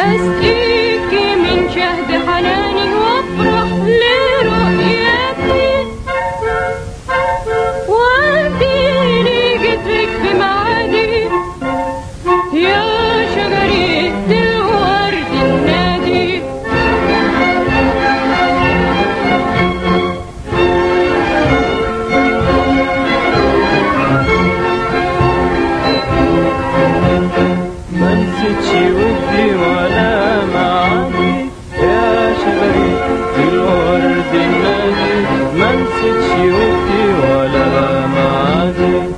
أسقيك من شهد حناني وافرح لرؤيتي واديني جدرك في معادي يا شجرة الورد النادي ما نسيتش ودي ولا معادي يا شجرة الورد النادي ما نسيتش ودي ولا معادي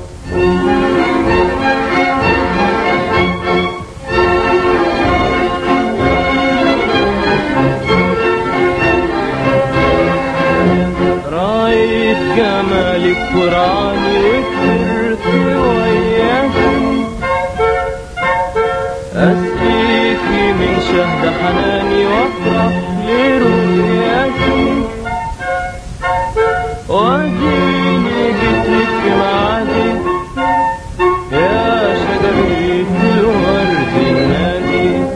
رايت جمالك وراني كبرت وياكي أسقيكي من شهد حناني وافرح لرؤياكي واديني جيتلك في معادي يا شجرة الورد النادي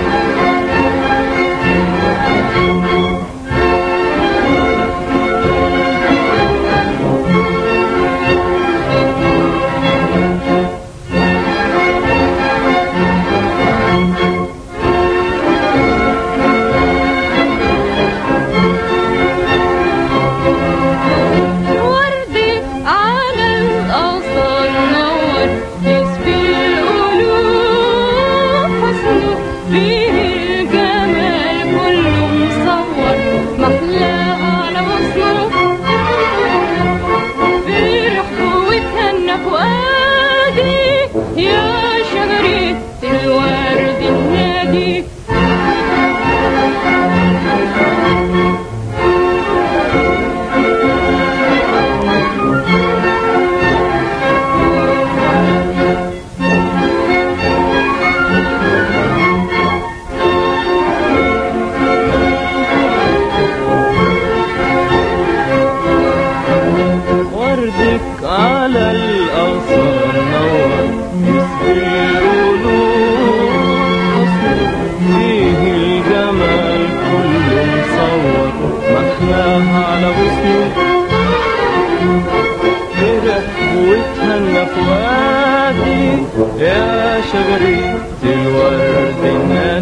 وردي على الأوصال نور يسبي القلوب حسنه فيه الجمال كله مصور محلاه على وصله فرح وتهنى فؤادي يا شجرة الورد النادي وردك على الأوصال نور يسبي القلوب حسنك فيه الجمال كله مصور محلاه على غصنه فرح وتهنى فؤادي يا شجرة الورد النادي